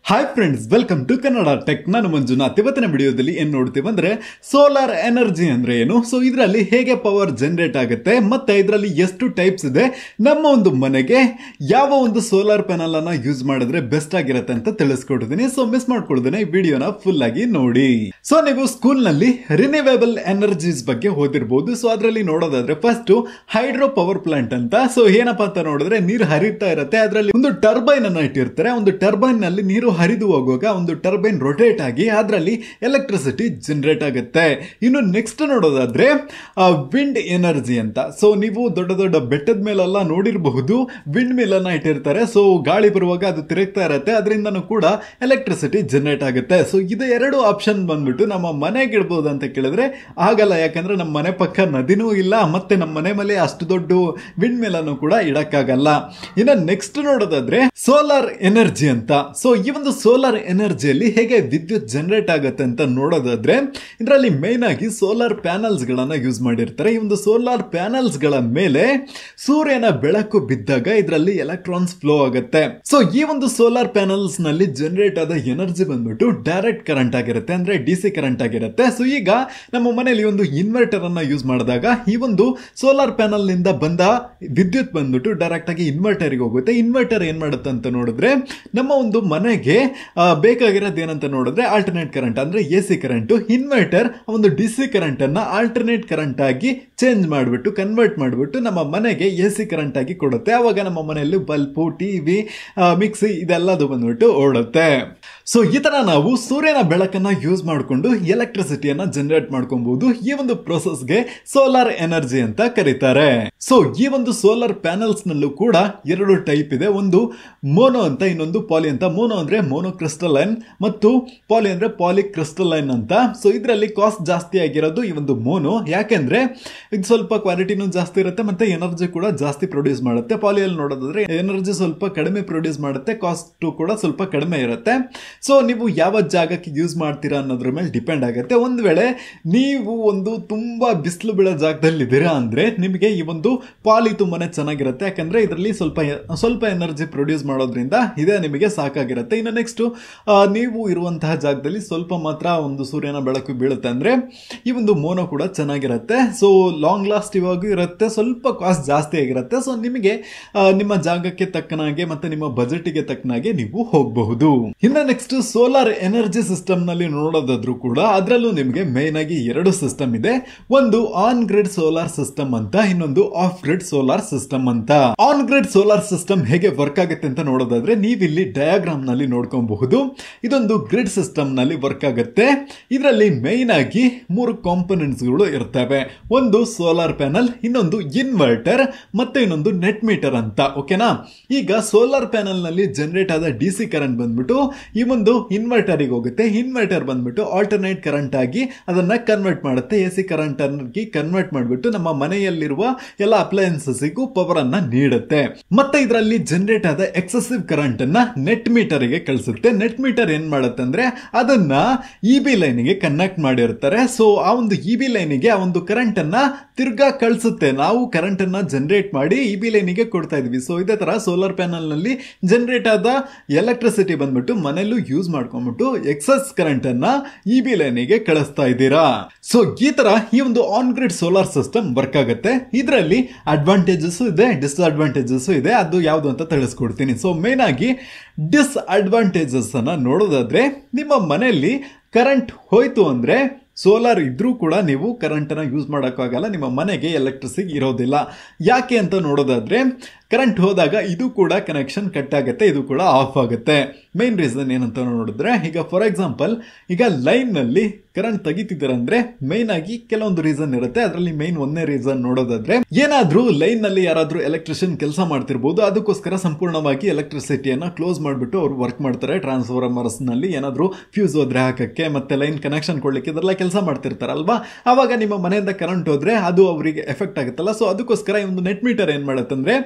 hi friends welcome to Kannada tech ನಾನು ಮಂಜುನಾಥ್ ಇವತ್ತಿನ ವಿಡಿಯೋದಲ್ಲಿ ಏನ್ ನೋಡ್ತೀವಿ ಅಂದ್ರೆ ಸೋಲಾರ್ ಎನರ್ಜಿ ಅಂದ್ರೆ ಏನು ಸೊ ಇದರಲ್ಲಿ ಹೇಗೆ ಪವರ್ ಜನರೇಟ್ ಆಗುತ್ತೆ ಮತ್ತೆ ಇದರಲ್ಲಿ ಎಷ್ಟು ಟೈಪ್ಸ್ ಇದೆ ನಮ್ಮ ಒಂದು ಮನೆಗೆ ಯಾವ ಒಂದು ಸೋಲಾರ್ ಪ್ಯಾನಲ್ ಅನ್ನ ಯೂಸ್ ಮಾಡಿದ್ರೆ ಬೆಸ್ಟ್ ಆಗಿರುತ್ತೆ ಅಂತ ತಿಳಿಸ್ಕೊಡ್ತೀನಿ ಸೊ ಮಿಸ್ ಮಾಡ್ಕೊಳ್ದೇನೆ ಈ ವಿಡಿಯೋನ ಫುಲ್ ಆಗಿ ನೋಡಿ ಸೊ ನೀವು ಸ್ಕೂಲ್ ನಲ್ಲಿ ರಿನ್ಯೂವೇಬಲ್ ಎನರ್ಜೀಸ್ ಬಗ್ಗೆ ಓದಿರ್ಬೋದು ಸೊ ಅದರಲ್ಲಿ ನೋಡೋದಾದ್ರೆ ಫಸ್ಟ್ ಹೈಡ್ರೋ ಪವರ್ ಪ್ಲಾಂಟ್ ಅಂತ ಸೊ ಏನಪ್ಪಾ ಅಂತ ನೋಡಿದ್ರೆ ನೀರು ಹರಿತಾ ಇರುತ್ತೆ ಅದರಲ್ಲಿ ಒಂದು ಟರ್ಬೈನ್ ಅನ್ನ ಇಟ್ಟಿರ್ತಾರೆ ಒಂದು ಟರ್ಬೈನ್ ನಲ್ಲಿ ನೀರು ಹರಿದು ಹೋಗುವಾಗ ಒಂದು ಟರ್ಬೈನ್ ರೊಟೇಟ್ ಆಗಿ ಅದರಲ್ಲಿ ಎಲೆಕ್ಟ್ರಿಸಿಟಿ ಜನರೇಟ್ ಆಗುತ್ತೆ ಇನ್ನು ನೆಕ್ಸ್ಟ್ ನೋಡೋದಾದ್ರೆ ವಿಂಡ್ ಎನರ್ಜಿ ಅಂತ ಸೊ ನೀವು ದೊಡ್ಡ ದೊಡ್ಡ ಬೆಟ್ಟದ ಮೇಲೆಲ್ಲ ನೋಡಿರಬಹುದು ವಿಂಡ್ ಮಿಲ್ ಅನ್ನ ಇಟ್ಟಿರ್ತಾರೆ ಸೊ ಗಾಳಿ ಬರುವಾಗ ಅದು ತಿರುಗ್ತಾ ಇರುತ್ತೆ ಅದರಿಂದನೂ ಕೂಡ ಎಲೆಕ್ಟ್ರಿಸಿಟಿ ಜನರೇಟ್ ಆಗುತ್ತೆ ಸೊ ಇದು ಎರಡು ಆಪ್ಷನ್ ಬಂದ್ಬಿಟ್ಟು ನಮ್ಮ ಮನೆಗೆ ಇಡ್ಬೋದು ಅಂತ ಕೇಳಿದ್ರೆ ಆಗಲ್ಲ ಯಾಕಂದ್ರೆ ನಮ್ಮ ಮನೆ ಪಕ್ಕ ನದಿನೂ ಇಲ್ಲ ಮತ್ತೆ ನಮ್ಮ ಮನೆ ಮೇಲೆ ಅಷ್ಟು ದೊಡ್ಡ ವಿಂಡ್ ಮಿಲ್ ಅನ್ನು ಕೂಡ ಇಡಕ್ಕಾಗಲ್ಲ ಇನ್ನು ನೆಕ್ಸ್ಟ್ ನೋಡೋದಾದ್ರೆ ಸೋಲಾರ್ ಎನರ್ಜಿ ಅಂತ ಸೊ ಈ ಒಂದು ಸೋಲಾರ್ ಎನರ್ಜಿಯಲ್ಲಿ ಹೇಗೆ ವಿದ್ಯುತ್ ಜನರೇಟ್ ಆಗುತ್ತೆ ಅಂತ ನೋಡೋದಾದ್ರೆ ಇದರಲ್ಲಿ ಮೇನ್ ಆಗಿ ಸೋಲಾರ್ ಪ್ಯಾನಲ್ಸ್ ಗಳನ್ನ ಯೂಸ್ ಮಾಡಿರ್ತಾರೆ ಈ ಒಂದು ಸೋಲಾರ್ ಪ್ಯಾನಲ್ಸ್ ಗಳ ಮೇಲೆ ಸೂರ್ಯನ ಬೆಳಕು ಬಿದ್ದಾಗ ಇದರಲ್ಲಿ ಎಲೆಕ್ಟ್ರಾನ್ಸ್ ಫ್ಲೋ ಆಗುತ್ತೆ ಸೊ ಈ ಒಂದು ಸೋಲಾರ್ ಪ್ಯಾನಲ್ಸ್ ನಲ್ಲಿ ಜನರೇಟ್ ಆದ ಎನರ್ಜಿ ಬಂದ್ಬಿಟ್ಟು ಡೈರೆಕ್ಟ್ ಕರೆಂಟ್ ಆಗಿರುತ್ತೆ ಅಂದ್ರೆ ಡಿ ಸಿ ಕರೆಂಟ್ ಆಗಿರುತ್ತೆ ಸೊ ಈಗ ನಮ್ಮ ಮನೆಯಲ್ಲಿ ಒಂದು ಇನ್ವರ್ಟರ್ ಅನ್ನ ಯೂಸ್ ಮಾಡಿದಾಗ ಈ ಒಂದು ಸೋಲಾರ್ ಪ್ಯಾನಲ್ ನಿಂದ ಬಂದ ವಿದ್ಯುತ್ ಬಂದ್ಬಿಟ್ಟು ಡೈರೆಕ್ಟ್ ಆಗಿ ಇನ್ವರ್ಟರ್ ಹೋಗುತ್ತೆ ಇನ್ವರ್ಟರ್ ಏನ್ ಮಾಡುತ್ತೆ ಅಂತ ನೋಡಿದ್ರೆ ನಮ್ಮ ಒಂದು ಮನೆಗೆ ಆ, ಬೇಕಾಗಿರೋದು ಏನಂತ ನೋಡಿದ್ರೆ ಆಲ್ಟರ್ನೇಟ್ ಕರೆಂಟ್ ಅಂದ್ರೆ ಎ ಸಿ ಕರೆಂಟ್ ಇನ್ವರ್ಟರ್ ಒಂದು ಡಿ ಸಿ ಕರೆಂಟ್ ಅನ್ನ ಆಲ್ಟರ್ನೇಟ್ ಕರೆಂಟ್ ಆಗಿ ಚೇಂಜ್ ಮಾಡಿಬಿಟ್ಟು ಕನ್ವರ್ಟ್ ಮಾಡಿಬಿಟ್ಟು ನಮ್ಮ ಮನೆಗೆ ಎ ಸಿ ಕರೆಂಟ್ ಆಗಿ ಕೊಡುತ್ತೆ ಅವಾಗ ನಮ್ಮ ಮನೆಯಲ್ಲಿ ಬಲ್ಪು ಟಿವಿ ಮಿಕ್ಸಿ ಇದೆಲ್ಲದು ಬಂದ್ಬಿಟ್ಟು ಓಡುತ್ತೆ ಸೊ ಈ ತರ ನಾವು ಸೂರ್ಯನ ಬೆಳಕನ್ನ ಯೂಸ್ ಮಾಡಿಕೊಂಡು ಎಲೆಕ್ಟ್ರಿಸಿಟಿಯನ್ನ ಜನರೇಟ್ ಮಾಡ್ಕೊಬಹುದು ಈ ಒಂದು ಪ್ರೊಸೆಸ್ಗೆ ಸೋಲಾರ್ ಎನರ್ಜಿ ಅಂತ ಕರೀತಾರೆ ಸೊ ಈ ಒಂದು ಸೋಲಾರ್ ಪ್ಯಾನಲ್ಸ್ ನಲ್ಲೂ ಕೂಡ ಎರಡು ಟೈಪ್ ಇದೆ ಒಂದು ಮೋನೋ ಅಂತ ಇನ್ನೊಂದು ಪಾಲಿ ಅಂತ ಮೋನೋ ಅಂದ್ರೆ ಮೋನೋ ಕ್ರಿಸ್ಟಲೈನ್ ಮತ್ತು ಪಾಲಿ ಅಂದ್ರೆ ಪಾಲಿ ಕ್ರಿಸ್ಟಲೈನ್ ಅಂತ ಸೊ ಇದರಲ್ಲಿ ಕಾಸ್ಟ್ ಜಾಸ್ತಿ ಆಗಿರೋದು ಈ ಒಂದು ಮೋನೋ ಯಾಕೆಂದ್ರೆ ಇದು ಸ್ವಲ್ಪ ಕ್ವಾಲಿಟಿನೂ ಜಾಸ್ತಿ ಇರುತ್ತೆ ಮತ್ತೆ ಎನರ್ಜಿ ಕೂಡ ಜಾಸ್ತಿ ಪ್ರೊಡ್ಯೂಸ್ ಮಾಡುತ್ತೆ ಪಾಲಿಯಲ್ಲಿ ನೋಡೋದಾದ್ರೆ ಎನರ್ಜಿ ಸ್ವಲ್ಪ ಕಡಿಮೆ ಪ್ರೊಡ್ಯೂಸ್ ಮಾಡುತ್ತೆ ಕಾಸ್ಟ್ ಕೂಡ ಸ್ವಲ್ಪ ಕಡಿಮೆ ಇರುತ್ತೆ ಸೊ ನೀವು ಯಾವ ಜಾಗಕ್ಕೆ ಯೂಸ್ ಮಾಡ್ತೀರಾ ಅನ್ನೋದ್ರ ಮೇಲೆ ಡಿಪೆಂಡ್ ಆಗುತ್ತೆ ಒಂದು ವೇಳೆ ನೀವು ಒಂದು ತುಂಬಾ ಬಿಸಿಲು ಬೀಳೋ ಜಾಗದಲ್ಲಿ ಇದ್ದೀರಾ ಅಂದ್ರೆ ನಿಮಗೆ ಈ ಒಂದು ಪಾಲಿ ತುಂಬಾನೇ ಚೆನ್ನಾಗಿರುತ್ತೆ ಯಾಕಂದ್ರೆ ಇದರಲ್ಲಿ ಸ್ವಲ್ಪ ಸ್ವಲ್ಪ ಎನರ್ಜಿ ಪ್ರೊಡ್ಯೂಸ್ ಮಾಡೋದ್ರಿಂದ ಇದೇ ನಿಮಗೆ ಸಾಕಾಗಿರುತ್ತೆ ಇನ್ನು ನೆಕ್ಸ್ಟ್ ನೀವು ಇರುವಂತಹ ಜಾಗದಲ್ಲಿ ಸ್ವಲ್ಪ ಮಾತ್ರ ಒಂದು ಸೂರ್ಯನ ಬೆಳಕು ಬೀಳುತ್ತೆ ಅಂದ್ರೆ ಈ ಒಂದು ಮೋನೋ ಕೂಡ ಚೆನ್ನಾಗಿರುತ್ತೆ ಸೊ ಲಾಂಗ್ ಲಾಸ್ಟ್ ಇವಾಗೂ ಇರುತ್ತೆ ಸ್ವಲ್ಪ ಕಾಸ್ಟ್ ಜಾಸ್ತಿ ಆಗಿರುತ್ತೆ ಸೊ ನಿಮಗೆ ಆ, ನಿಮ್ಮ ಜಾಗಕ್ಕೆ ತಕ್ಕನಾಗೆ ಮತ್ತೆ ನಿಮ್ಮ ಬಜೆಟ್ಗೆ ತಕ್ಕನಾಗೆ ನೀವು ಹೋಗಬಹುದು ಇನ್ನು ನೆಕ್ಸ್ಟ್ ಸೋಲಾರ್ ಎನರ್ಜಿ ಸಿಸ್ಟಮ್ ನಲ್ಲಿ ನೋಡೋದಾದ್ರೂ ಕೂಡ ಅದರಲ್ಲೂ ನಿಮಗೆ ಮೇನ್ ಆಗಿ ಎರಡು ಸಿಸ್ಟಮ್ ಇದೆ ಒಂದು ಆನ್ ಗ್ರಿಡ್ ಸೋಲಾರ್ ಸಿಸ್ಟಮ್ ಅಂತ ಇನ್ನೊಂದು ಆಫ್ ಗ್ರಿಡ್ ಸೋಲಾರ್ ಸಿಸ್ಟಮ್ ಅಂತ ಆನ್ ಗ್ರಿಡ್ ಸೋಲಾರ್ ಸಿಸ್ಟಮ್ ಹೇಗೆ ವರ್ಕ್ ಆಗುತ್ತೆ ಅಂತ ನೋಡೋದಾದ್ರೆ ನೀವಿಲ್ಲಿ ಡಯಾಗ್ರಾಮ್ ನಲ್ಲಿ ನೋಡ್ಕೊಬಹುದು ಇದೊಂದು ಗ್ರಿಡ್ ಸಿಸ್ಟಮ್ ನಲ್ಲಿ ವರ್ಕ್ ಆಗುತ್ತೆ ಇದರಲ್ಲಿ ಮೇನ್ ಆಗಿ ಮೂರು ಕಾಂಪೊನೆಂಟ್ಸ್ ಗಳು ಇರ್ತವೆ ಒಂದು ಸೋಲಾರ್ ಪ್ಯಾನಲ್ ಇನ್ನೊಂದು ಇನ್ವರ್ಟರ್ ಮತ್ತೆ ಇನ್ನೊಂದು ನೆಟ್ ಮೀಟರ್ ಅಂತ ಓಕೆನಾ ಈಗ ಸೋಲಾರ್ ಪ್ಯಾನಲ್ ನಲ್ಲಿ ಜನರೇಟ್ ಆದ ಡಿ ಸಿ ಕರೆಂಟ್ ಬಂದ್ಬಿಟ್ಟು ಈ ಒಂದು ಇನ್ವರ್ಟರ್ ಹೋಗುತ್ತೆ ಇನ್ವರ್ಟರ್ ಬಂದ್ಬಿಟ್ಟು ಆಲ್ಟರ್ನೇಟ್ ಕರೆಂಟ್ ಆಗಿ ಅದನ್ನ ಕನ್ವರ್ಟ್ ಮಾಡುತ್ತೆ ಎ ಸಿ ಕರೆಂಟ್ ಆಗಿ ಕನ್ವರ್ಟ್ ಮಾಡಿಬಿಟ್ಟು ನಮ್ಮ ಮನೆಯಲ್ಲಿರುವ ಎಲ್ಲ ಅಪ್ಲಯನ್ಸಸ್ಗೂ ಪವರ್ ಅನ್ನ ನೀಡುತ್ತೆ ಮತ್ತೆ ಇದರಲ್ಲಿ ಜನರೇಟ್ ಆದ ಎಕ್ಸೆಸಿವ್ ಕರೆಂಟ್ ಅನ್ನ ನೆಟ್ ಮೀಟರ್ ಗೆ ಕಳಿಸುತ್ತೆ ನೆಟ್ ಮೀಟರ್ ಏನ್ ಮಾಡುತ್ತೆ ಅಂದ್ರೆ ಅದನ್ನ ಇ ಬಿ ಲೈನ್ ಗೆ ಕನೆಕ್ಟ್ ಮಾಡಿರ್ತಾರೆ ಸೊ ಆ ಒಂದು ಇ ಬಿ ಲೈನ್ ಗೆ ಆ ಒಂದು ಕರೆಂಟ್ ಅನ್ನ ತಿರ್ಗಾ ಕಳಿಸುತ್ತೆ ನಾವು ಕರೆಂಟ್ ಅನ್ನ ಜನರೇಟ್ ಮಾಡಿ ಇ ಬಿ ಲೈನ್ ಗೆ ಕೊಡ್ತಾ ಇದೀವಿ ಸೊ ಇದೇ ತರ ಸೋಲಾರ್ ಪ್ಯಾನಲ್ ನಲ್ಲಿ ಜನರೇಟ್ ಆದ ಎಲೆಕ್ಟ್ರಿಸಿಟಿ ಬಂದ್ಬಿಟ್ಟು ಮನೆಯಲ್ಲೂ ಯೂಸ್ ಮಾಡ್ಕೊಂಡ್ಬಿಟ್ಟು ಎಕ್ಸಸ್ ಕರೆಂಟ್ ಅನ್ನ ಇ ಬಿ ಲೈನ್ ಗೆ ಕಳಿಸ್ತಾ ಇದ್ದೀರಾ ಸೊ ಈ ತರ ಈ ಒಂದು on grid solar system work ಆಗುತ್ತೆ ಇದರಲ್ಲಿ ಅಡ್ವಾಂಟೇಜಸ್ ಇದೆ ಡಿಸ್ಅಡ್ವಾಂಟೇಜಸ್ ಇದೆ ಅದು ಯಾವುದು ಅಂತ ತಿಳಿಸ್ಕೊಡ್ತೀನಿ ಸೊ ಮೇನ್ ಆಗಿ ಡಿಸ್ಅಡ್ವಾಂಟೇಜಸ್ ಅನ್ನ ನೋಡೋದಾದ್ರೆ ನಿಮ್ಮ ಮನೆಯಲ್ಲಿ ಕರೆಂಟ್ ಹೋಯ್ತು ಅಂದ್ರೆ ಸೋಲಾರ್ ಇದ್ರೂ ಕೂಡ ನೀವು ಕರೆಂಟನ್ನು ಯೂಸ್ ಮಾಡೋಕ್ಕಾಗಲ್ಲ ನಿಮ್ಮ ಮನೆಗೆ ಎಲೆಕ್ಟ್ರಿಸಿಟಿ ಇರೋದಿಲ್ಲ ಯಾಕೆ ಅಂತ ನೋಡೋದಾದ್ರೆ ಕರೆಂಟ್ ಹೋದಾಗ ಇದು ಕೂಡ ಕನೆಕ್ಷನ್ ಕಟ್ ಆಗುತ್ತೆ ಇದು ಕೂಡ ಆಫ್ ಆಗುತ್ತೆ ಮೇನ್ ರೀಸನ್ ಏನಂತ ನೋಡಿದ್ರೆ ಈಗ ಫಾರ್ ಎಕ್ಸಾಂಪಲ್ ಈಗ ಲೈನ್ನಲ್ಲಿ ಕರೆಂಟ್ ತೆಗಿತಿದ್ದಾರೆ ಅಂದ್ರೆ ಮೇನ್ ಆಗಿ ಕೆಲವೊಂದು ರೀಸನ್ ಇರುತ್ತೆ ಅದರಲ್ಲಿ ಮೇನ್ ಒಂದೇ ರೀಸನ್ ನೋಡೋದಾದ್ರೆ ಏನಾದ್ರೂ ಲೈನ್ ನಲ್ಲಿ ಯಾರಾದ್ರೂ ಎಲೆಕ್ಟ್ರಿಷಿಯನ್ ಕೆಲಸ ಮಾಡ್ತಿರ್ಬೋದು ಅದಕ್ಕೋಸ್ಕರ ಸಂಪೂರ್ಣವಾಗಿ ಎಲೆಕ್ಟ್ರಿಸಿಟಿಯನ್ನ ಕ್ಲೋಸ್ ಮಾಡಿಬಿಟ್ಟು ಅವ್ರು ವರ್ಕ್ ಮಾಡ್ತಾರೆ ಟ್ರಾನ್ಸ್ಫಾರ್ಮರ್ಸ್ ನಲ್ಲಿ ಏನಾದ್ರೂ ಫ್ಯೂಸ್ ಹೋದ್ರೆ ಹಾಕಕ್ಕೆ ಮತ್ತೆ ಲೈನ್ ಕನೆಕ್ಷನ್ ಕೊಡ್ಲಿಕ್ಕೆ ಇದೆಲ್ಲ ಕೆಲಸ ಮಾಡ್ತಿರ್ತಾರಲ್ವಾ ಅವಾಗ ನಿಮ್ಮ ಮನೆಯಿಂದ ಕರೆಂಟ್ ಹೋದ್ರೆ ಅದು ಅವರಿಗೆ ಎಫೆಕ್ಟ್ ಆಗುತ್ತಲ್ಲ ಸೊ ಅದಕ್ಕೋಸ್ಕರ ಈ ಒಂದು ನೆಟ್ ಮೀಟರ್ ಏನ್ ಮಾಡುತ್ತಂದ್ರೆ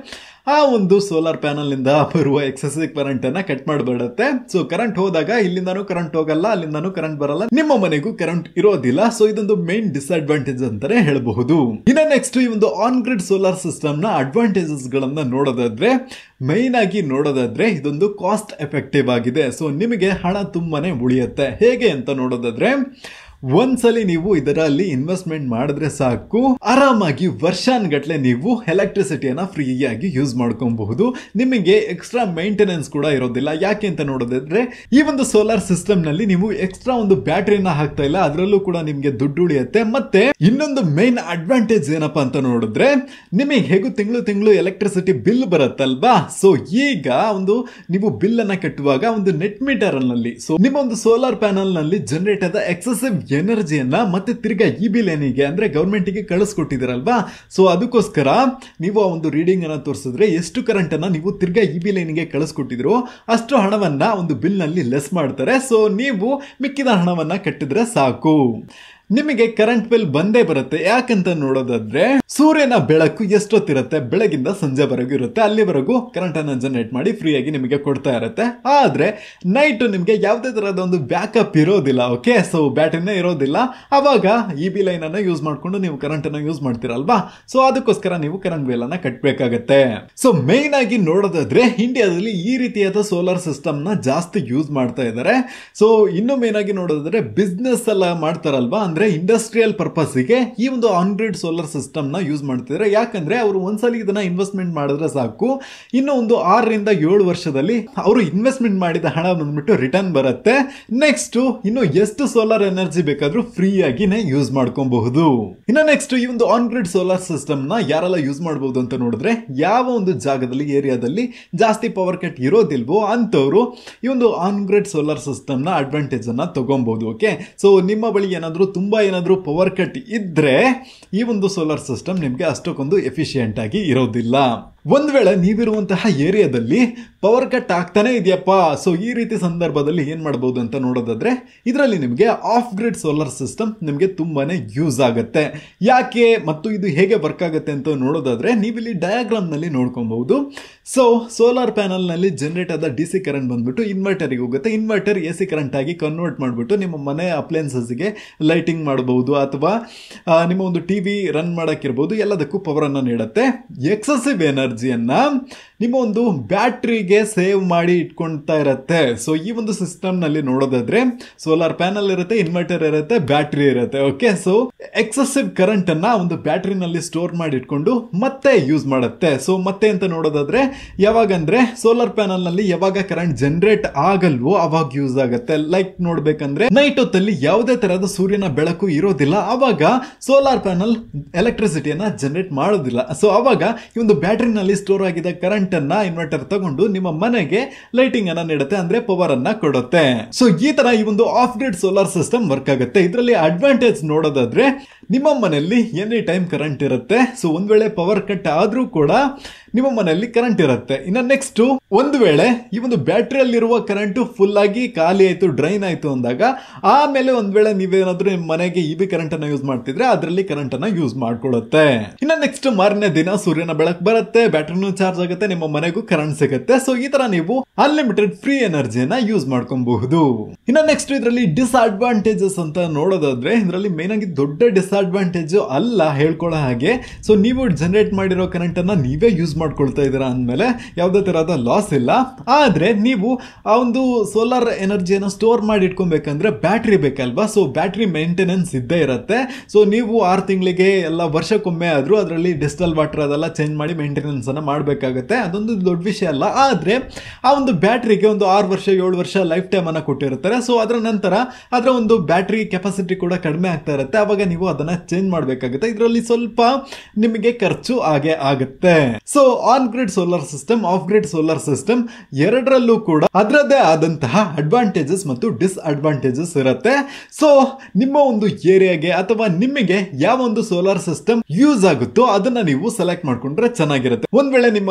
ಆ ಒಂದು ಸೋಲಾರ್ ಪ್ಯಾನಲ್ ಇಂದ ಬರುವ ಎಕ್ಸೆಸಿವ್ ಕರೆಂಟ್ ಅನ್ನ ಕಟ್ ಮಾಡಿಬಿಡುತ್ತೆ ಸೊ ಕರೆಂಟ್ ಹೋದಾಗ ಇಲ್ಲಿಂದಾನು ಕರೆಂಟ್ ಹೋಗಲ್ಲ ಅಲ್ಲಿಂದಾನು ಕರೆಂಟ್ ಬರಲ್ಲ ನಿಮ್ಮ ಮನೆಗೂ ಕರೆಂಟ್ ಇರೋದಿಲ್ಲ ಸೊ ಇದೊಂದು ಮೇನ್ ಡಿಸ್ಅಡ್ವಾಂಟೇಜ್ ಅಂತಾನೆ ಹೇಳಬಹುದು ಇನ್ನ ನೆಕ್ಸ್ಟ್ ಈ ಒಂದು ಆನ್ ಗ್ರಿಡ್ ಸೋಲಾರ್ ಸಿಸ್ಟಮ್ ನ ಅಡ್ವಾಂಟೇಜಸ್ ಗಳನ್ನ ನೋಡೋದಾದ್ರೆ ಮೈನ್ ಆಗಿ ನೋಡೋದಾದ್ರೆ ಇದೊಂದು ಕಾಸ್ಟ್ ಎಫೆಕ್ಟಿವ್ ಆಗಿದೆ ಸೊ ನಿಮಗೆ ಹಣ ತುಂಬಾನೇ ಉಳಿಯುತ್ತೆ ಹೇಗೆ ಅಂತ ನೋಡೋದಾದ್ರೆ ಒಂದ್ಸಲಿ ನೀವು ಇದರಲ್ಲಿ ಇನ್ವೆಸ್ಟ್ಮೆಂಟ್ ಮಾಡಿದ್ರೆ ಸಾಕು ಆರಾಮಾಗಿ ವರ್ಷಾನ್ಗಟ್ಲೆ ನೀವು ಎಲೆಕ್ಟ್ರಿಸಿಟಿಯನ್ನ ಫ್ರೀಯಾಗಿ ಯೂಸ್ ಮಾಡ್ಕೊಬಹುದು ನಿಮಗೆ ಎಕ್ಸ್ಟ್ರಾ ಮೇಂಟೆನೆನ್ಸ್ ಕೂಡ ಇರೋದಿಲ್ಲ ಯಾಕೆ ಅಂತ ನೋಡೋದಾದ್ರೆ ಈ ಒಂದು ಸೋಲಾರ್ ಸಿಸ್ಟಮ್ ನಲ್ಲಿ ನೀವು ಎಕ್ಸ್ಟ್ರಾ ಒಂದು ಬ್ಯಾಟ್ರಿನ ಹಾಕ್ತಾ ಇಲ್ಲ ಅದರಲ್ಲೂ ಕೂಡ ನಿಮ್ಗೆ ದುಡ್ಡು ಉಳಿಯುತ್ತೆ ಮತ್ತೆ ಇನ್ನೊಂದು ಮೇನ್ ಅಡ್ವಾಂಟೇಜ್ ಏನಪ್ಪಾ ಅಂತ ನೋಡಿದ್ರೆ ನಿಮಗೆ ಹೇಗೂ ತಿಂಗಳು ತಿಂಗಳು ಎಲೆಕ್ಟ್ರಿಸಿಟಿ ಬಿಲ್ ಬರುತ್ತಲ್ವಾ ಸೊ ಈಗ ಒಂದು ನೀವು ಬಿಲ್ ಅನ್ನ ಕಟ್ಟುವಾಗ ಒಂದು ನೆಟ್ ಮೀಟರ್ ನಲ್ಲಿ ಸೊ ನಿಮ್ಮ ಒಂದು ಸೋಲಾರ್ ಪ್ಯಾನಲ್ ನಲ್ಲಿ ಜನರೇಟ್ ಆದ ಎಕ್ಸೆಸಿವ್ ಎನರ್ಜಿಯನ್ನ ಮತ್ತೆ ತಿರ್ಗಾ ಇ ಬಿಲ್ ಏನಿಗೆ ಅಂದ್ರೆ ಗೌರ್ಮೆಂಟ್ ಗೆ ಕಳಿಸ್ಕೊಟ್ಟಿದ್ದೀರಲ್ವಾ ಸೊ ಅದಕ್ಕೋಸ್ಕರ ನೀವು ಆ ಒಂದು ರೀಡಿಂಗ್ ಅನ್ನ ತೋರಿಸಿದ್ರೆ ಎಷ್ಟು ಕರೆಂಟ್ ಅನ್ನ ನೀವು ತಿರ್ಗಾ ಇ ಬಿಲ್ ಏನಿಗೆ ಕಳಿಸ್ಕೊಟ್ಟಿದ್ರು ಅಷ್ಟು ಹಣವನ್ನ ಒಂದು ಬಿಲ್ ನಲ್ಲಿ ಲೆಸ್ ಮಾಡ್ತಾರೆ ಸೊ ನೀವು ಮಿಕ್ಕಿದ ಹಣವನ್ನ ಕಟ್ಟಿದ್ರೆ ಸಾಕು ನಿಮಗೆ ಕರೆಂಟ್ ಬಿಲ್ ಬಂದೇ ಬರುತ್ತೆ ಯಾಕಂತ ನೋಡೋದಾದ್ರೆ ಸೂರ್ಯನ ಬೆಳಕು ಎಷ್ಟೊತ್ತಿರುತ್ತೆ ಬೆಳಗಿಂದ ಸಂಜೆವರೆಗೂ ಇರುತ್ತೆ ಅಲ್ಲಿವರೆಗೂ ಕರೆಂಟ್ ಅನ್ನ ಜನರೇಟ್ ಮಾಡಿ ಫ್ರೀಯಾಗಿ ನಿಮಗೆ ಕೊಡ್ತಾ ಇರುತ್ತೆ ಆದ್ರೆ ನೈಟ್ ನಿಮಗೆ ಯಾವುದೇ ತರಹದ ಒಂದು ಬ್ಯಾಕಪ್ ಇರೋದಿಲ್ಲ ಓಕೆ ಸೊ ಬ್ಯಾಟ್ರಿನೇ ಇರೋದಿಲ್ಲ ಅವಾಗ ಇ ಬಿ ಲೈನ್ ಅನ್ನ ಯೂಸ್ ಮಾಡ್ಕೊಂಡು ನೀವು ಕರೆಂಟ್ ಅನ್ನ ಯೂಸ್ ಮಾಡ್ತೀರಲ್ವಾ ಸೊ ಅದಕ್ಕೋಸ್ಕರ ನೀವು ಕರೆಂಟ್ ಬಿಲ್ ಅನ್ನ ಕಟ್ಟಬೇಕಾಗತ್ತೆ ಸೊ ಮೇನ್ ಆಗಿ ನೋಡೋದಾದ್ರೆ ಇಂಡಿಯಾದಲ್ಲಿ ಈ ರೀತಿಯಾದ ಸೋಲಾರ್ ಸಿಸ್ಟಮ್ ನ ಜಾಸ್ತಿ ಯೂಸ್ ಮಾಡ್ತಾ ಇದ್ದಾರೆ ಸೊ ಇನ್ನು ಮೇನ್ ಆಗಿ ನೋಡೋದಾದ್ರೆ ಬಿಸ್ನೆಸ್ ಎಲ್ಲ ಮಾಡ್ತಾರಲ್ವಾ ಅಂದ್ರೆ ಇಂಡಸ್ಟ್ರಿಯಲ್ ಪರ್ಪಸ್ಗೆ ಈ ಒಂದು ಆನ್ ಗ್ರಿಡ್ ಸೋಲಾರ್ ಸಿಸ್ಟಮ್ ನ ಯೂಸ್ ಮಾಡ್ತಿದ್ದಾರೆ ಯಾಕಂದ್ರೆ ಅವರು ಒಂದ್ಸಲಿ ಇದನ್ನ ಇನ್ವೆಸ್ಟ್ಮೆಂಟ್ ಮಾಡಿದ್ರೆ ಸಾಕು ಇನ್ನು ಒಂದು ಆರರಿಂದ ಏಳು ವರ್ಷದಲ್ಲಿ ಅವರು ಇನ್ವೆಸ್ಟ್ಮೆಂಟ್ ಮಾಡಿದ ಹಣ ಬಂದ್ಬಿಟ್ಟು ರಿಟರ್ನ್ ಬರುತ್ತೆ ನೆಕ್ಸ್ಟ್ ಇನ್ನು ಎಷ್ಟು ಸೋಲಾರ್ ಎನರ್ಜಿ ಬೇಕಾದ್ರೂ ಫ್ರೀ ಆಗಿನೇ ಯೂಸ್ ಮಾಡ್ಕೊಬಹುದು ಇನ್ನು ನೆಕ್ಸ್ಟ್ ಈ ಒಂದು ಆನ್ ಗ್ರಿಡ್ ಸೋಲಾರ್ ಸಿಸ್ಟಮ್ ನ ಯಾರೆಲ್ಲ ಯೂಸ್ ಮಾಡಬಹುದು ಅಂತ ನೋಡಿದ್ರೆ ಯಾವ ಒಂದು ಜಾಗದಲ್ಲಿ ಏರಿಯಾದಲ್ಲಿ ಜಾಸ್ತಿ ಪವರ್ ಕಟ್ ಇರೋದಿಲ್ವೋ ಅಂತವರು ಈ ಒಂದು ಆನ್ ಗ್ರಿಡ್ ಸೋಲಾರ್ ಸಿಸ್ಟಮ್ ನ ಅಡ್ವಾಂಟೇಜ್ ಅನ್ನ ತಗೊಬಹುದು ಓಕೆ ಸೊ ನಿಮ್ಮ ಬಳಿ ಏನಾದರೂ ತುಂಬಾ ಏನಾದರೂ ಪವರ್ ಕಟ್ ಇದ್ರೆ ಈ ಒಂದು ಸೋಲಾರ್ ಸಿಸ್ಟಮ್ ನಿಮಗೆ ಅಷ್ಟಕ್ಕೊಂದು ಎಫಿಷಿಯೆಂಟ್ ಆಗಿ ಇರೋದಿಲ್ಲ ಒಂದ್ ವೇಳೆ ನೀವಿರುವಂತಹ ಏರಿಯಾದಲ್ಲಿ ಪವರ್ ಕಟ್ ಆಗ್ತಾನೆ ಇದೆಯಪ್ಪ ಸೊ ಈ ರೀತಿ ಸಂದರ್ಭದಲ್ಲಿ ಏನ್ ಮಾಡಬಹುದು ಅಂತ ನೋಡೋದಾದ್ರೆ ಇದರಲ್ಲಿ ನಿಮಗೆ ಆಫ್ ಗ್ರಿಡ್ ಸೋಲಾರ್ ಸಿಸ್ಟಮ್ ನಿಮಗೆ ತುಂಬಾನೇ ಯೂಸ್ ಆಗುತ್ತೆ ಯಾಕೆ ಮತ್ತು ಇದು ಹೇಗೆ ವರ್ಕ್ ಆಗುತ್ತೆ ಅಂತ ನೋಡೋದಾದ್ರೆ ನೀವಿಲ್ಲಿ ಡಯಾಗ್ರಾಮ್ ನಲ್ಲಿ ನೋಡ್ಕೊಬಹುದು ಸೊ ಸೋಲಾರ್ ಪ್ಯಾನಲ್ ನಲ್ಲಿ ಜನರೇಟ್ ಆದ ಡಿ ಸಿ ಕರೆಂಟ್ ಬಂದ್ಬಿಟ್ಟು ಇನ್ವರ್ಟರ್ಗೆ ಹೋಗುತ್ತೆ ಇನ್ವರ್ಟರ್ ಎ ಸಿ ಕರೆಂಟ್ ಆಗಿ ಕನ್ವರ್ಟ್ ಮಾಡಿಬಿಟ್ಟು ನಿಮ್ಮ ಮನೆ ಅಪ್ಲಯನ್ಸಸ್ಗೆ ಲೈಟಿಂಗ್ ಮಾಡಬಹುದು ಅಥವಾ ಆ, ನಿಮ್ಮ ಒಂದು ಟಿ ವಿ ರನ್ ಮಾಡೋಕ್ಕಿರ್ಬೋದು ಎಲ್ಲದಕ್ಕೂ ಪವರನ್ನು ನೀಡುತ್ತೆ ಎಕ್ಸಸಿವ್ ಎನರ್ಜಿಯನ್ನ ನಿಮ್ಮ ಒಂದು ಬ್ಯಾಟ್ರಿಗೆ ಸೇವ್ ಮಾಡಿ ಇಟ್ಕೊಳ್ತಾ ಇರುತ್ತೆ ಸೊ ಈ ಒಂದು ಸಿಸ್ಟಮ್ ನಲ್ಲಿ ನೋಡೋದಾದ್ರೆ ಸೋಲಾರ್ ಪ್ಯಾನಲ್ ಇರುತ್ತೆ ಇನ್ವರ್ಟರ್ ಇರುತ್ತೆ ಬ್ಯಾಟ್ರಿ ಇರುತ್ತೆ ಓಕೆ ಸೊ ಎಕ್ಸಸಿವ್ ಕರೆಂಟ್ ಅನ್ನ ಒಂದು ಬ್ಯಾಟ್ರಿನಲ್ಲಿ ಸ್ಟೋರ್ ಮಾಡಿ ಇಟ್ಕೊಂಡು ಮತ್ತೆ ಯೂಸ್ ಮಾಡುತ್ತೆ ಸೊ ಮತ್ತೆ ಅಂತ ನೋಡೋದಾದ್ರೆ ಯಾವಾಗಂದ್ರೆ ಸೋಲಾರ್ ಪ್ಯಾನಲ್ ನಲ್ಲಿ ಯಾವಾಗ ಕರೆಂಟ್ ಜನರೇಟ್ ಆಗಲ್ವೋ ಅವಾಗ ಯೂಸ್ ಆಗುತ್ತೆ ಲೈಕ್ ನೋಡ್ಬೇಕಂದ್ರೆ ನೈಟ್ ಹೊತ್ತಲ್ಲಿ ಯಾವುದೇ ತರಹದ ಸೂರ್ಯನ ಬೆಳಕು ಇರೋದಿಲ್ಲ ಅವಾಗ ಸೋಲಾರ್ ಪ್ಯಾನಲ್ ಎಲೆಕ್ಟ್ರಿಸಿಟಿಯನ್ನ ಜನರೇಟ್ ಮಾಡೋದಿಲ್ಲ ಸೊ ಅವಾಗ ಈ ಒಂದು ಬ್ಯಾಟ್ರಿನಲ್ಲಿ ಸ್ಟೋರ್ ಆಗಿದ್ದ ಕರೆಂಟ್ ಅನ್ನ ಇನ್ವರ್ಟರ್ ತಗೊಂಡು ನಿಮ್ಮ ಮನೆಗೆ ಲೈಟಿಂಗ್ ಅನ್ನ ನೀಡುತ್ತೆ ಅಂದ್ರೆ ಪವರ್ ಅನ್ನ ಕೊಡುತ್ತೆ ಸೊ ಈ ತರ ಈ ಒಂದು off grid solar system work ಆಗುತ್ತೆ ಇದರಲ್ಲಿ ಅಡ್ವಾಂಟೇಜ್ ನೋಡೋದಾದ್ರೆ ನಿಮ್ಮ ಮನೆಯಲ್ಲಿ ಎನಿ ಟೈಮ್ ಕರೆಂಟ್ ಇರುತ್ತೆ ಸೊ ಒಂದ್ ವೇಳೆ ಪವರ್ ಕಟ್ ಆದ್ರೂ ಕೂಡ ನಿಮ್ಮ ಮನೆಯಲ್ಲಿ ಕರೆಂಟ್ ಇರುತ್ತೆ ಇನ್ನು ನೆಕ್ಸ್ಟ್ ಒಂದು ವೇಳೆ ಈ ಒಂದು ಬ್ಯಾಟ್ರಿಯಲ್ಲಿರುವ ಕರೆಂಟ್ ಫುಲ್ ಆಗಿ ಖಾಲಿ ಆಯ್ತು ಡ್ರೈನ್ ಆಯ್ತು ಅಂದಾಗ ಆಮೇಲೆ ಒಂದ್ ವೇಳೆ ನೀವೇನಾದ್ರೂ ನಿಮ್ಮ ಮನೆಗೆ ಇ ಬಿ ಕರೆಂಟ್ ಅನ್ನ ಯೂಸ್ ಮಾಡ್ತಿದ್ರೆ ಅದರಲ್ಲಿ ಕರೆಂಟ್ ಅನ್ನ ಯೂಸ್ ಮಾಡ್ಕೊಳ್ಳುತ್ತೆ ಇನ್ನು ನೆಕ್ಸ್ಟ್ ಮಾರನೇ ದಿನ ಸೂರ್ಯನ ಬೆಳಕು ಬರುತ್ತೆ ಬ್ಯಾಟ್ರಿನೂ ಚಾರ್ಜ್ ಆಗುತ್ತೆ ನಿಮ್ಮ ಮನೆಗೂ ಕರೆಂಟ್ ಸಿಗುತ್ತೆ ಸೊ ಈ ತರ ನೀವು ಅನ್ಲಿಮಿಟೆಡ್ ಫ್ರೀ ಎನರ್ಜಿಯನ್ನ ಯೂಸ್ ಮಾಡ್ಕೊಬಹುದು ಇನ್ನು ನೆಕ್ಸ್ಟ್ ಇದರಲ್ಲಿ ಡಿಸ್ಅಡ್ವಾಂಟೇಜಸ್ ಅಂತ ನೋಡೋದಾದ್ರೆ ಇದರಲ್ಲಿ ಮೇನ್ ಆಗಿ ದೊಡ್ಡ ಡಿಸ್ಅಡ್ವಾಂಟೇಜ್ ಅಲ್ಲ ಹೇಳ್ಕೊಳ್ಳೋ ಹಾಗೆ ಸೊ ನೀವು ಜನರೇಟ್ ಮಾಡಿರೋ ಕರೆಂಟ್ ಅನ್ನ ನೀವೇ ಯೂಸ್ ಮಾಡ್ಕೊಳ್ತಾ ಇದ್ದೀರಾ ಅಂದಮೇಲೆ ಯಾವುದೇ ತರಹದ ಲಾಸ್ ಇಲ್ಲ ಆದ್ರೆ ನೀವು ಆ ಒಂದು ಸೋಲಾರ್ ಎನರ್ಜಿಯನ್ನು ಸ್ಟೋರ್ ಮಾಡಿ ಇಟ್ಕೊಬೇಕಂದ್ರೆ ಬ್ಯಾಟ್ರಿ ಬೇಕಲ್ವಾ ಸೊ ಬ್ಯಾಟ್ರಿ ಮೇಂಟೆನೆನ್ಸ್ ಇದ್ದೇ ಇರುತ್ತೆ ಸೊ ನೀವು ಆರು ತಿಂಗಳಿಗೆ ಎಲ್ಲ ವರ್ಷಕ್ಕೊಮ್ಮೆ ಆದ್ರೂ ಅದರಲ್ಲಿ ಡಿಸ್ಟಲ್ ವಾಟರ್ ಅದೆಲ್ಲ ಚೇಂಜ್ ಮಾಡಿ ಮೇಂಟೆನೆನ್ಸ್ ಅನ್ನ ಮಾಡಬೇಕಾಗುತ್ತೆ ಅದೊಂದು ದೊಡ್ಡ ವಿಷಯ ಅಲ್ಲ ಆದ್ರೆ ಆ ಒಂದು ಬ್ಯಾಟ್ರಿಗೆ ಒಂದು ಆರು ವರ್ಷ ಏಳು ವರ್ಷ ಲೈಫ್ ಟೈಮ್ ಅನ್ನ ಕೊಟ್ಟಿರ್ತಾರೆ ಸೊ ಅದರ ನಂತರ ಅದರ ಒಂದು ಬ್ಯಾಟ್ರಿ ಕೆಪಾಸಿಟಿ ಕೂಡ ಕಡಿಮೆ ಆಗ್ತಾ ಇರುತ್ತೆ ಅವಾಗ ನೀವು ಅದನ್ನ ಚೇಂಜ್ ಮಾಡಬೇಕಾಗುತ್ತೆ ಇದರಲ್ಲಿ ಸ್ವಲ್ಪ ನಿಮಗೆ ಖರ್ಚು ಹಾಗೆ ಆಗುತ್ತೆ so on grid solar system off grid solar system ಎರಡರಲ್ಲೂ ಕೂಡ ಅದರದ್ದೇ ಆದಂತಹ ಅಡ್ವಾಂಟೇಜಸ್ ಮತ್ತು ಡಿಸ್ಅಡ್ವಾಂಟೇಜಸ್ ಇರುತ್ತೆ ಸೊ ನಿಮ್ಮ ಒಂದು ಏರಿಯಾಗೆ ಅಥವಾ ನಿಮಗೆ ಯಾವ ಒಂದು ಸೋಲಾರ್ ಸಿಸ್ಟಮ್ ಯೂಸ್ ಆಗುತ್ತೋ ಅದನ್ನ ನೀವು ಸೆಲೆಕ್ಟ್ ಮಾಡ್ಕೊಂಡ್ರೆ ಚೆನ್ನಾಗಿರುತ್ತೆ ಒಂದ್ ವೇಳೆ ನಿಮ್ಮ ಮನೇಲಿ ಯಾವಾಗ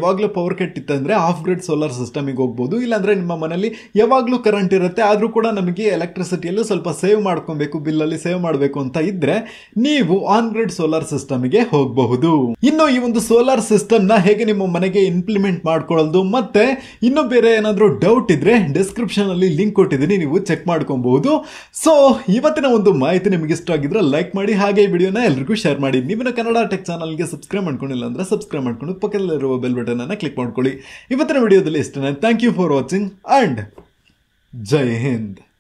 ಯಾವಾಗಲೂ ಪವರ್ ಕಟ್ ಇತ್ತಂದ್ರೆ ಆಫ್ ಗ್ರಿಡ್ ಸೋಲಾರ್ ಸಿಸ್ಟಮಿಗೆ ಹೋಗ್ಬೋದು ಇಲ್ಲಾಂದ್ರೆ ನಿಮ್ಮ ಮನೆಯಲ್ಲಿ ಯಾವಾಗಲೂ ಕರೆಂಟ್ ಇರುತ್ತೆ ಆದರೂ ಕೂಡ ನಮಗೆ ಎಲೆಕ್ಟ್ರಿಸಿಟಿಯಲ್ಲೂ ಸ್ವಲ್ಪ ಸೇವ್ ಮಾಡ್ಕೊಬೇಕು ಬಿಲ್ಲಲ್ಲಿ ಸೇವ್ ಮಾಡಬೇಕು ಅಂತ ಇದ್ರೆ ನೀವು ಆನ್ ಗ್ರಿಡ್ ಸೋಲಾರ್ ಸಿಸ್ಟಮ್ಗೆ ಹೋಗಬಹುದು ಇನ್ನು ಈ ಒಂದು ಸೋಲಾರ್ ಸಿಸ್ಟಮ್ನ ಹೇಗೆ ನಿಮ್ಮ ಮನೆಗೆ ಇಂಪ್ಲಿಮೆಂಟ್ ಮಾಡ್ಕೊಳ್ಳೋದು ಮತ್ತೆ ಇನ್ನು ಬೇರೆ ಏನಾದರೂ ಡೌಟ್ ಇದ್ರೆ ಡಿಸ್ಕ್ರಿಪ್ಷನ್ ಅಲ್ಲಿ ಲಿಂಕ್ ಕೊಟ್ಟಿದ್ದೀನಿ ನೀವು ಚೆಕ್ ಮಾಡ್ಕೊಬಹುದು ಸೊ ಇವತ್ತಿನ ಒಂದು ಮಾಹಿತಿ ನಿಮಗೆ ಇಷ್ಟ ಆಗಿದ್ರೆ ಲೈಕ್ ಮಾಡಿ ಹಾಗೆ ಈ ವಿಡಿಯೋನ ಎಲ್ರಿಗೂ ಶೇರ್ ಮಾಡಿ ನೀವಿನ ಕನ್ನಡ ಟೆಕ್ ಚಾನಲ್ಗೆ ಸಬ್ಸ್ಕ್ರೈಬ್ ಮಾಡ್ಕೊಂಡಿಲ್ಲ ಅಂದ್ರೆ ಸಬ್ಸ್ಕ್ರೈಬ್ ಮಾಡ್ಕೊಂಡು ಪಕ್ಕದಲ್ಲಿರುವ ಬೆಲ್ ಬಟನ್ ಅನ್ನ ಕ್ಲಿಕ್ ಮಾಡ್ಕೊಳ್ಳಿ ಇವತ್ತಿನ ವಿಡಿಯೋದಲ್ಲಿ ಇಷ್ಟನೇ thank you for watching and ಜೈ ಹಿಂದ್